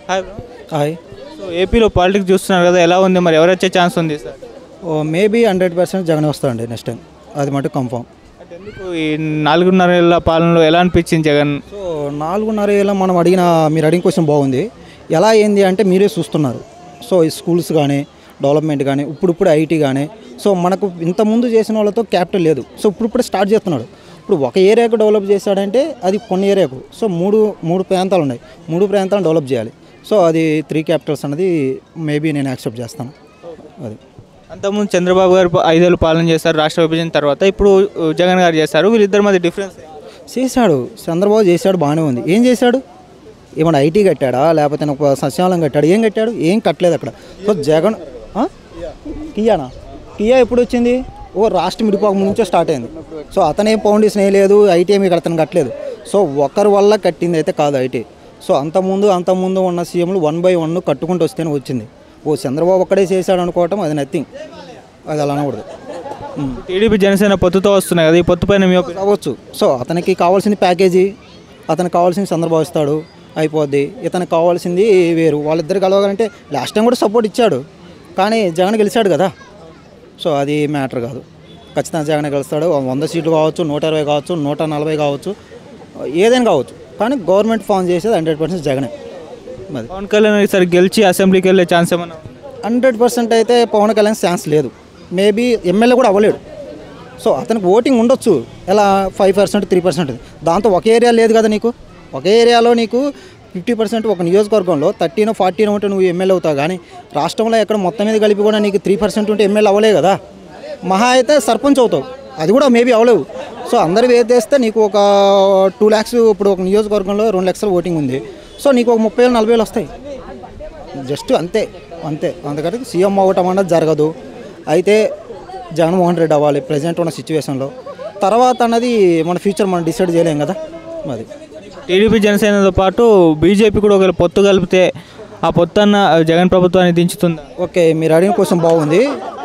Hi bro hi so ఏపీలో politics చూస్తున్నారు కదా ఎలా ఉంది మరి ఎవరు వచ్చే ఛాన్స్ ఉంది sir oh maybe hundred percent Jagan వస్తాడండి నెక్స్ట్ టైం అది మటు కన్ఫామ్ అంటే ఎందుకు ఈ నాలుగున్నర ఏళ్ళ పాలనలో ఎలా అనిపించింది జగన్ సో నాలుగున్నర ఏళ్ళ మనం అడిగిన మీరు అడిగిన క్వశ్చన్ బాగుంది ఎలా ఏంది అంటే మీరే చూస్తున్నారు సో ఈ స్కూల్స్ కానీ డెవలప్మెంట్ కానీ ఇప్పుడు ఇప్పుడు ఐటీ కానీ సో మనకు ఇంతకుముందు చేసిన వాళ్ళతో క్యాపిటల్ లేదు సో ఇప్పుడు ఇప్పుడు స్టార్ట్ చేస్తున్నాడు ఇప్పుడు ఒక ఏరియాకు డెవలప్ చేశాడంటే అది కొన్ని ఏరియాకు సో మూడు మూడు ప్రాంతాలు ఉన్నాయి మూడు ప్రాంతాలను డెవలప్ చేయాలి సో అది త్రీ క్యాపిటల్స్ అనేది మేబీ నేను యాక్సెప్ట్ చేస్తాను అది అంతకుముందు చంద్రబాబు గారు ప- ఐదేళ్ళు పాలన చేశారు రాష్ట్ర విభజన తర్వాత ఇప్పుడు ఉ, జగన్ గారు చేస్తారు వీళ్ళిద్దరి మధ్య డిఫరెన్స్ చేశాడు చంద్రబాబు చేశాడు బాగానే ఉంది ఏం చేశాడు ఏమన్నా ఐటీ కట్టాడా లేకపోతే ఒక సస్యాలం కట్టాడు ఏం కట్టాడు ఏం కట్టలేదు అక్కడ సో జగన్ ఆ? కియానా కియా ఎప్పుడు వచ్చింది ఓ రాష్ట్రం విడిపోక ముందు నుంచే స్టార్ట్ అయింది సో అతనేం ఫౌండేషన్ వేయలేదు ఐటీ ఏమి ఇక్కడ అతను కట్టలేదు సో ఒకరి వల్ల కట్టింది అయితే కాదు ఐటీ సో అంతకుముందు అంతకుముందు ఉన్న సీఎంలు వన్ బై వన్ కట్టుకుంటూ వస్తేనే వచ్చింది ఓ చంద్రబాబు ఒక్కడే చేశాడు అనుకోవటం అది నథింగ్ అది అలా అనకూడదు ఉమ్. టీడీపీ జనసేన పొత్తుతో వస్తున్నాయి కదా ఈ పొత్తు పైన మీ ఒపీనియన్ అవ్వచ్చు సో అతనికి కావాల్సింది ప్యాకేజీ అతనికి కావాల్సింది చంద్రబాబు ఇస్తాడు అయిపోద్ది ఇతనికి కావాల్సింది వేరు వాళ్ళిద్దరు కలవాలంటే లాస్ట్ టైం కూడా సపోర్ట్ ఇచ్చాడు కానీ జగన్ గెలిచాడు కదా సో అది మ్యాటర్ కాదు ఖచ్చితంగా జగన్ గెలుస్తాడు వంద సీట్లు కావచ్చు నూట ఇరవై కావచ్చు నూట నలభై కావచ్చు ఏదైనా కావచ్చు కానీ గవర్నమెంట్ ఫామ్ చేసేది హండ్రెడ్ పర్సెంట్ జగనే అది పవన్ కళ్యాణ్ ఈసారి గెలిచి అసెంబ్లీకి వెళ్ళే ఛాన్స్ ఏమన్నా ఉందా? హండ్రెడ్ పర్సెంట్ అయితే పవన్ కళ్యాణ్ ఛాన్స్ లేదు మేబీ ఎమ్మెల్యే కూడా అవ్వలేడు సో అతనికి ఓటింగ్ ఉండొచ్చు ఎలా ఫైవ్ పర్సెంట్ త్రీ పర్సెంట్ దాంతో ఒక ఏరియా లేదు కదా నీకు ఒక ఏరియాలో నీకు ఫిఫ్టీ పర్సెంట్ ఒక నియోజకవర్గంలో థర్టీనో ఫార్టీనో ఉంటే నువ్వు ఎమ్మెల్యే అవుతావు కానీ రాష్ట్రంలో ఎక్కడ మొత్తం మీద కలిపి కూడా నీకు త్రీ పర్సెంట్ ఉంటే ఎమ్మెల్యే అవ్వలే కదా మహా అయితే సర్పంచ్ అవుతావు అది కూడా మేబీ అవ్వలేవు సో అందరు వేసేస్తే నీకు ఒక టూ ల్యాక్స్ ఇప్పుడు ఒక నియోజకవర్గంలో రెండు లక్షల ఓటింగ్ ఉంది సో నీకు ఒక ముప్పై వేలు నలభై వేలు వస్తాయి జస్ట్ అంతే అంతే అందుకని సీఎం అవ్వటం అన్నది జరగదు అయితే జగన్మోహన్ రెడ్డి అవ్వాలి ప్రజెంట్ ఉన్న సిచ్యువేషన్లో తర్వాత అన్నది మన ఫ్యూచర్ మనం డిసైడ్ చేయలేం కదా అది టీడీపీ జనసేనతో పాటు బీజేపీ కూడా ఒకవేళ పొత్తు కలిపితే ఆ పొత్తు అన్న జగన్ ప్రభుత్వాన్ని దించుతుందా ఓకే మీరు అడిగిన కోసం బాగుంది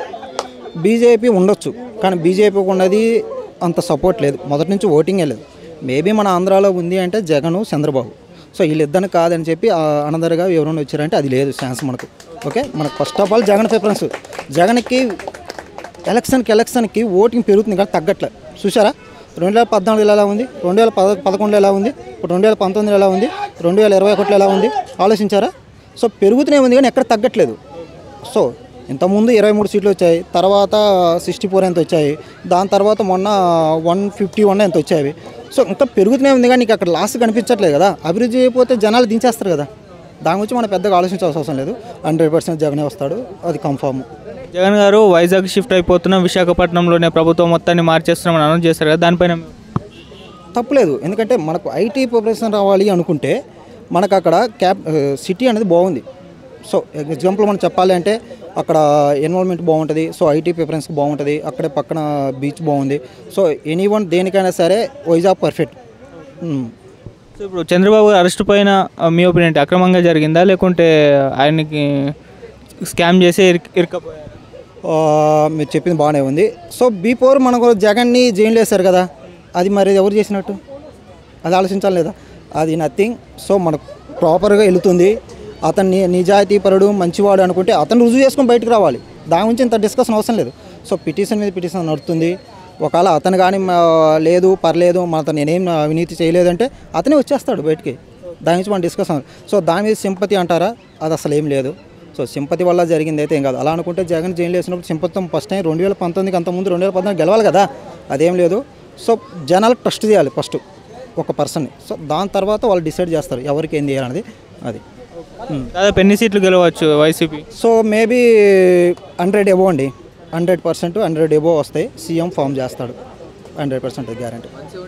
బీజేపీ ఉండొచ్చు కానీ బీజేపీకి ఉన్నది అంత సపోర్ట్ లేదు మొదటి నుంచి ఓటింగే లేదు మేబీ మన ఆంధ్రాలో ఉంది అంటే జగన్ చంద్రబాబు సో వీళ్ళిద్దరిని కాదని చెప్పి అనదరగా ఎవరైనా వచ్చారంటే అది లేదు ఛాన్స్ మనకు ఓకే మనకు first of all Jagan preference జగన్కి ఎలక్షన్కి ఎలక్షన్కి ఓటింగ్ పెరుగుతుంది కానీ తగ్గట్లే చూసారా రెండు వేల పద్నాలుగులో ఎలా ఉంది రెండు వేల పద పదకొండులో ఎలా ఉంది ఇప్పుడు రెండు వేల పంతొమ్మిదిలో ఎలా ఉంది రెండు వేల ఇరవై ఒకటిలో ఎలా ఉంది ఆలోచించారా సో పెరుగుతూనే ఉంది కానీ ఎక్కడ తగ్గట్లేదు సో ఇంతకుముందు ఇరవై మూడు సీట్లు వచ్చాయి తర్వాత సిక్స్టీ ఫోర్ ఎంత వచ్చాయి దాని తర్వాత మొన్న వన్ ఫిఫ్టీ వన్ ఎంత వచ్చాయి సో ఇంకా పెరుగుతూనే ఉంది కానీ నీకు అక్కడ లాస్ట్ కనిపించట్లేదు కదా అభివృద్ధి అయిపోతే జనాలు దించేస్తారు కదా దాని గురించి మనం పెద్దగా ఆలోచించాల్సిన అవసరం లేదు హండ్రెడ్ పర్సెంట్ జగనే వస్తాడు అది కన్ఫామ్ జగన్ గారు వైజాగ్ షిఫ్ట్ అయిపోతున్నాం విశాఖపట్నంలోనే ప్రభుత్వం మొత్తాన్ని మార్చేస్తున్నామని అనౌన్స్ చేశారు కదా దానిపైన తప్పలేదు ఎందుకంటే మనకు ఐటీ ప్రిపరేషన్ రావాలి అనుకుంటే మనకు అక్కడ క్యాప్ సిటీ అనేది బాగుంది సో ఎగ్జాంపుల్ మనం చెప్పాలి అంటే అక్కడ ఎన్విరాన్మెంట్ బాగుంటుంది సో ఐటీ ప్రిఫరెన్స్ బాగుంటుంది అక్కడే పక్కన బీచ్ బాగుంది సో ఎనీ వన్ దేనికైనా సరే వైజాగ్ పర్ఫెక్ట్ సో ఇప్పుడు చంద్రబాబు గారు అరెస్ట్ పైన ఆ, మీ ఒపీనియన్ ఏంటి? అక్రమంగా జరిగిందా లేకుంటే ఆయనకి స్కామ్ చేసి ఇరుక్ ఇరుక్కపోయారు మీరు చెప్పింది బాగానే ఉంది సో బిఫోర్ మనకు జగన్ని జైలు వేశారు కదా అది మరి ఎవరు చేసినట్టు అది ఆలోచించాలి లేదా అది నథింగ్ సో మనకు ప్రాపర్గా వెళుతుంది అతన్ని నిజాయితీపరుడు మంచివాడు అనుకుంటే అతను రుజువు చేసుకొని బయటకు రావాలి దాని గురించి ఇంత డిస్కషన్ అవసరం లేదు సో పిటిషన్ మీద పిటిషన్ నడుస్తుంది ఒకవేళ అతను కానీ మా- లేదు పర్లేదు మన నేనేం అవినీతి చేయలేదంటే అతనే వచ్చేస్తాడు బయటికి దాని గురించి మనం డిస్కస్ సో దాని మీద సింపతి అంటారా అది అసలు ఏం లేదు సో సింపతి వల్ల జరిగింది అయితే ఏం కాదు అలా అనుకుంటే జగన్ జైలు వేసినప్పుడు సింపతి ఫస్ట్ టైం రెండు వేల పంతొమ్మిదికి అంత ముందు రెండు వేల పద్నాలుగు గెలవాలి కదా అదేం లేదు సో జనాలు ట్రస్ట్ చేయాలి ఫస్ట్ ఒక పర్సన్ని సో దాని తర్వాత వాళ్ళు డిసైడ్ చేస్తారు ఎవరికి ఏం చేయాలనేది అది ఉమ్. దాదాపు ఎన్ని సీట్లు గెలవచ్చు YCP so maybe hundred above అండి హండ్రెడ్ పర్సెంట్ హండ్రెడ్ ఎబో వస్తాయి సీఎం ఫామ్ చేస్తాడు హండ్రెడ్ పర్సెంట్ గ్యారంటీ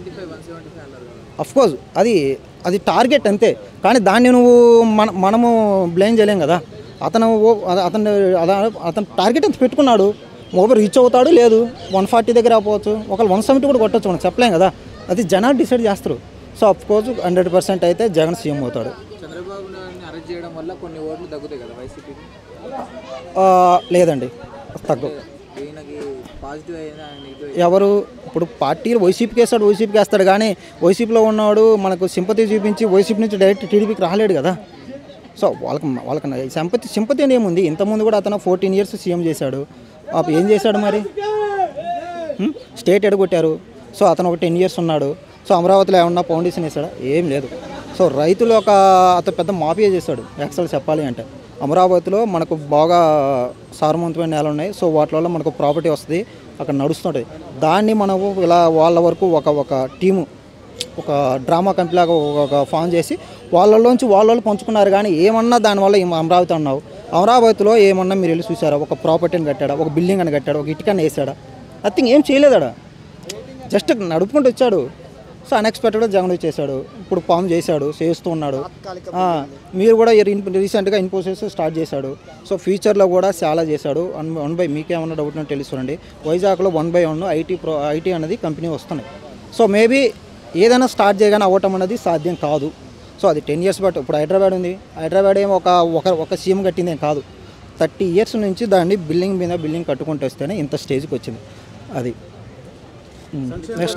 కోర్స్ అది అది టార్గెట్ అంతే కానీ దాన్ని నువ్వు మన మనము బ్లేమ్ చేయలేం కదా అతను ఓ- అత- అతను అద- అతను టార్గెట్ ఎంత పెట్టుకున్నాడు ఓవర్ రీచ్ అవుతాడు లేదు వన్ ఫార్టీ దగ్గర అవ్వచ్చు ఒకవేళ వన్ సెవెంటీ కూడా కొట్టచ్చు మనం చెప్పలేం కదా అది జనాలు డిసైడ్ చేస్తారు so of course hundred percent అయితే జగన్ సీఎం అవుతాడు చంద్రబాబు నాయుడిని అరెస్ట్ చేయడం వల్ల కొన్ని ఓట్లు తగ్గుతాయి కదా వైసీపీకి ఆ, లేదండి తగ్గు ఈయనకి పాజిటివ్ అయినా నెగిటివ్ ఎవరు ఇప్పుడు పార్టీలు వైసీపీకి వేస్తాడు వైసీపీకి వేస్తాడు కానీ వైసీపీలో ఉన్నవాడు మనకు సింపతి చూపించి వైసీపీ నుంచి డైరెక్ట్ టీడీపీకి రాలేడు కదా సో వాళ్ళకి వాళ్ళకి సింపతి సింపతి అని ఏముంది ఇంతకుముందు కూడా అతను ఫోర్టీన్ ఇయర్స్ సీఎం చేశాడు పాపం ఏం చేశాడు మరి హ్మ్? స్టేట్ ఎడగొట్టారు సో అతను ఒక టెన్ ఇయర్స్ ఉన్నాడు సో అమరావతిలో ఏమన్నా ఫౌండేషన్ వేసాడా ఏం లేదు సో రైతులు ఒక అతను పెద్ద మాఫియా చేశాడు యాక్చువల్ చెప్పాలి అంటే అమరావతిలో మనకు బాగా సారవంతమైన నేలలు ఉన్నాయి సో వాటి వల్ల మనకు ప్రాపర్టీ వస్తుంది అక్కడ నడుస్తుంటుంది దాన్ని మనము ఇలా వాళ్ళ వరకు ఒక ఒక టీము ఒక డ్రామా కంపెనీ లాగా ఒక ఫామ్ చేసి వాళ్ళలోంచి వాళ్ళు పంచుకున్నారు కానీ ఏమన్నా దానివల్ల ఏం అమరావతి అన్నావు అమరావతిలో ఏమన్నా మీరు వెళ్ళి చూసారా ఒక ప్రాపర్టీని కట్టాడా ఒక బిల్డింగ్ అని కట్టాడా ఒక ఇటుకని వేసాడా నథింగ్ ఏం చేయలేదాడా జస్ట్ నడుపుకుంటూ వచ్చాడు సో అన్ఎక్స్పెక్టెడ్గా జగన్ చేశాడు ఇప్పుడు పాము చేశాడు చేస్తూ ఉన్నాడు ఆ, మీరు కూడా రీసెంట్గా ఇన్ఫోసిస్ స్టార్ట్ చేశాడు సో ఫ్యూచర్లో కూడా చాలా చేశాడు వన్ వన్ బై మీకేమన్నా డౌట్ ఉంటే తెలుసుకోండి వైజాగ్లో one by one IT pro IT అనేది కంపెనీ వస్తున్నాయి సో మేబీ ఏదైనా స్టార్ట్ చేయగానే అవ్వటం అనేది సాధ్యం కాదు సో అది టెన్ ఇయర్స్ బట్ ఇప్పుడు హైదరాబాద్ ఉంది హైదరాబాద్ ఏం ఒక ఒక ఒక సీఎం కట్టిందేం కాదు థర్టీ ఇయర్స్ నుంచి దాన్ని బిల్డింగ్ మీద బిల్డింగ్ కట్టుకుంటూ వస్తేనే ఇంత స్టేజ్కి వచ్చింది అది నెక్స్ట్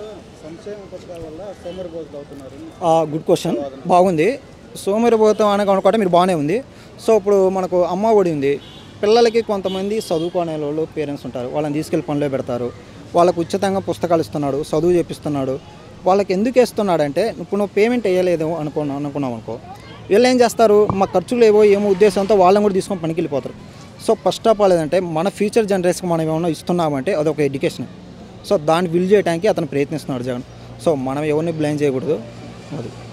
గుడ్ క్వశ్చన్ బాగుంది సోమరిపోతాం అని అనుకుంటే మీరు బాగానే ఉంది సో ఇప్పుడు మనకు అమ్మ ఒడి ఉంది పిల్లలకి కొంతమంది చదువుకునే వాళ్ళు పేరెంట్స్ ఉంటారు వాళ్ళని తీసుకెళ్ళి పనిలో పెడతారు వాళ్ళకు ఉచితంగా పుస్తకాలు ఇస్తున్నాడు చదువు చెప్పిస్తున్నాడు వాళ్ళకి ఎందుకు వేస్తున్నాడంటే ఇప్పుడు నువ్వు పేమెంట్ వేయలేదు అనుకున్నా అనుకున్నాం అనుకో వీళ్ళు ఏం చేస్తారు మా ఖర్చులు ఏవో ఏమో ఉద్దేశంతో వాళ్ళని కూడా తీసుకొని పనికి వెళ్ళిపోతారు సో ఫస్ట్ ఆఫ్ ఆల్ ఏదంటే మన ఫ్యూచర్ జనరేషన్కి మనం ఏమైనా ఇస్తున్నామంటే అదొక ఎడ్యుకేషన్ సో దాన్ని బిల్డ్ చేయడానికి అతను ప్రయత్నిస్తున్నాడు జగన్ సో మనం ఎవరిని బ్లేమ్ చేయకూడదు అది